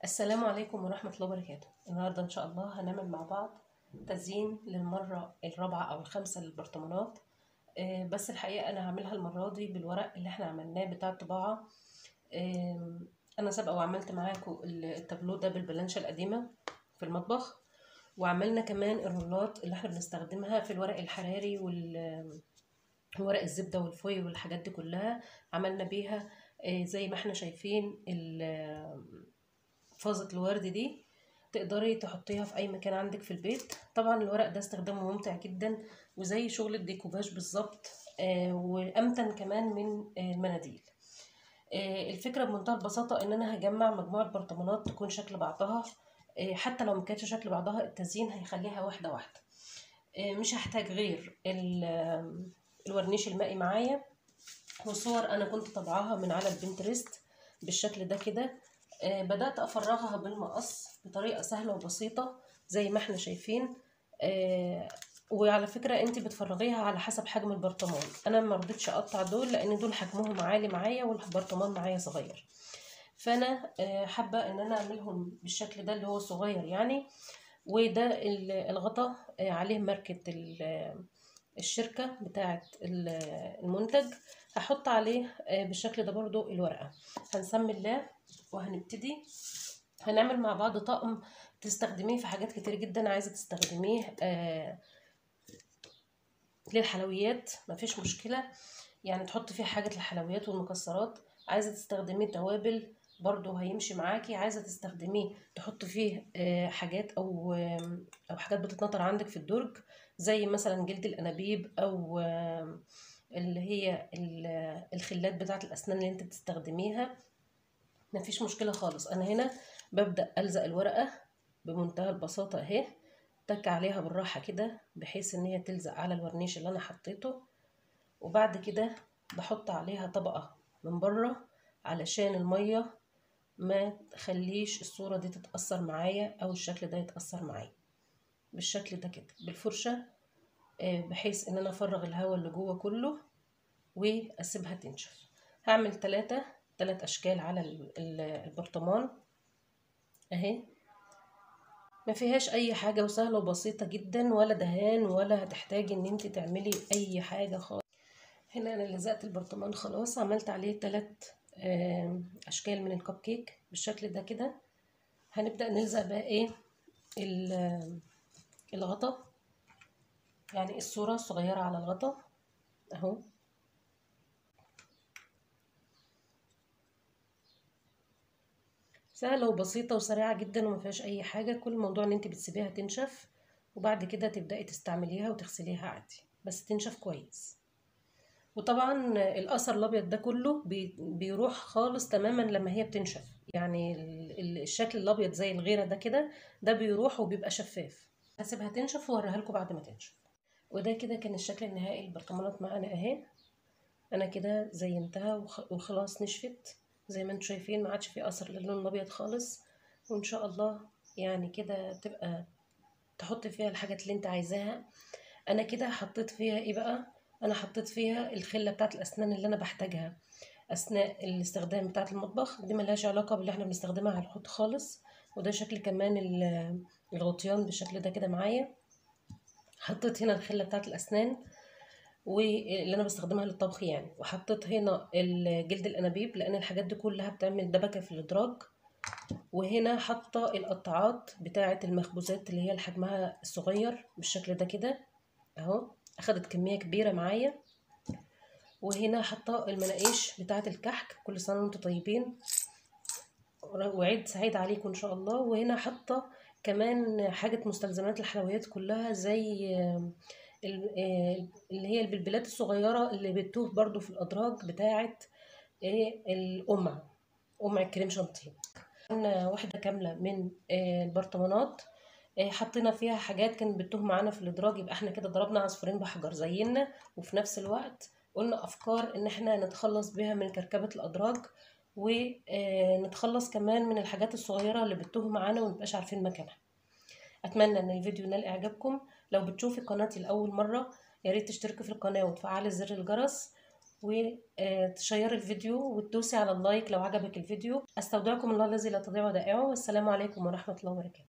السلام عليكم ورحمة الله وبركاته النهاردة إن شاء الله هنعمل مع بعض تزيين للمرة الرابعة أو الخامسة للبرطمانات آه، بس الحقيقة أنا هعملها المرة دي بالورق اللي احنا عملناه بتاع الطباعة آم، أنا سابقة وعملت معاكم التابلو ده بالبلانشة القديمة في المطبخ وعملنا كمان الرولات اللي احنا بنستخدمها في الورق الحراري وال ورق الزبدة والفويل والحاجات دي كلها عملنا بيها آه، زي ما احنا شايفين ال- فازة الورد دي تقدري تحطيها في اي مكان عندك في البيت طبعا الورق ده استخدامه ممتع جدا وزي شغل الديكوباج بالظبط آه وامتن كمان من آه المناديل آه الفكره بمنتهى البساطه ان انا هجمع مجموعه برطمانات تكون شكل بعضها آه حتى لو ما كانتش شكل بعضها التزيين هيخليها واحده واحده آه مش هحتاج غير ال- الورنيش المائي معايا وصور انا كنت طبعاها من على البنترست بالشكل ده كده آه بدأت أفرغها بالمقص بطريقة سهلة وبسيطة زي ما احنا شايفين آه وعلى فكرة انت بتفرغيها على حسب حجم البرطمان انا ما رضيتش اقطع دول لان دول حجمهم عالي معايا والبرطمان معايا صغير فانا آه حابة ان انا اعملهم بالشكل ده اللي هو صغير يعني وده ال- الغطا آه عليه ماركة ال- الشركة بتاعة ال- المنتج هحط عليه آه بالشكل ده برضو الورقة هنسمي الله وهنبتدي هنعمل مع بعض طقم تستخدميه في حاجات كتير جدا عايزة تستخدميه آه للحلويات مفيش مشكلة يعني تحط فيه حاجة الحلويات والمكسرات عايزة تستخدميه توابل برضو هيمشي معاكي عايزة تستخدميه تحط فيه آه حاجات أو آه أو حاجات بتتنطر عندك في الدرج زي مثلا جلد الأنابيب أو آه اللي هي ال- الخلات بتاعة الأسنان اللي انت بتستخدميها مفيش مشكلة خالص أنا هنا ببدأ ألزق الورقة بمنتهى البساطة أهي تك عليها بالراحة كده بحيث إن هي تلزق على الورنيش اللي أنا حطيته وبعد كده بحط عليها طبقة من بره علشان المية ما تخليش الصورة دي تتأثر معايا أو الشكل ده يتأثر معايا بالشكل ده كده بالفرشة آه، بحيث إن أنا أفرغ الهواء اللي جوه كله وأسيبها تنشف هعمل تلاتة تلات أشكال على ال- ال- البرطمان أهي ما فيهاش اي حاجة وسهلة وبسيطة جدا ولا دهان ولا هتحتاجي ان انت تعملي اي حاجة خالص هنا انا لزقت البرطمان خلاص عملت عليه تلات آم، اشكال من الكب كيك بالشكل ده كده هنبدأ نلزق بقى ايه ال- الغطا يعني الصورة الصغيرة على الغطا اهو سهلة وبسيطة وسريعة جدا وما فيهاش أي حاجة كل الموضوع إن أنت بتسيبيها تنشف وبعد كده تبدأي تستعمليها وتغسليها عادي بس تنشف كويس وطبعا الأثر الأبيض ده كله بي- بيروح خالص تماما لما هي بتنشف يعني ال- ال- الشكل الأبيض زي الغيرة ده كده ده بيروح وبيبقى شفاف هسيبها تنشف وأوريها لكم بعد ما تنشف وده كده كان الشكل النهائي البرطمانات معانا أهي انا كده زينتها وخ- وخلاص نشفت زي ما انتم شايفين ما عادش في اثر للون الابيض خالص وان شاء الله يعني كده تبقى تحط فيها الحاجات اللي انت عايزاها انا كده حطيت فيها ايه بقى انا حطيت فيها الخله بتاعت الاسنان اللي انا بحتاجها اثناء الاستخدام بتاعت المطبخ دي ملهاش علاقه باللي احنا بنستخدمها على الحوض خالص وده شكل كمان ال- الغطيان بالشكل ده كده معايا حطيت هنا الخله بتاعت الاسنان واللي انا بستخدمها للطبخ يعني وحطيت هنا ال- جلد الانابيب لان الحاجات دي كلها بتعمل دبكه في الادراج وهنا حاطه القطاعات بتاعه المخبوزات اللي هي حجمها الصغير بالشكل ده كده اهو اخدت كميه كبيره معايا وهنا حاطه المناقيش بتاعه الكحك كل سنه وانتم طيبين وعيد سعيد عليكم ان شاء الله وهنا حاطه كمان حاجه مستلزمات الحلويات كلها زي آم، ال- آه، اللي هي البلبلات الصغيره اللي بتوه برضو في الادراج بتاعه ايه القمع قمع الكريم شانتيه عندنا واحده كامله من آه، البرطمانات آه، حطينا فيها حاجات كانت بتوه معانا في الادراج يبقى احنا كده ضربنا عصفورين بحجر زينا وفي نفس الوقت قلنا افكار ان احنا نتخلص بيها من كركبه الادراج ونتخلص كمان من الحاجات الصغيره اللي بتوه معانا ونبقاش عارفين مكانها اتمنى ان الفيديو نال اعجابكم لو بتشوفي قناتي لاول مره يا ريت تشتركي في القناه وتفعلي زر الجرس وتشيري الفيديو وتدوسي على اللايك لو عجبك الفيديو استودعكم الله الذي لا تضيع ودائعه والسلام عليكم ورحمة الله وبركاته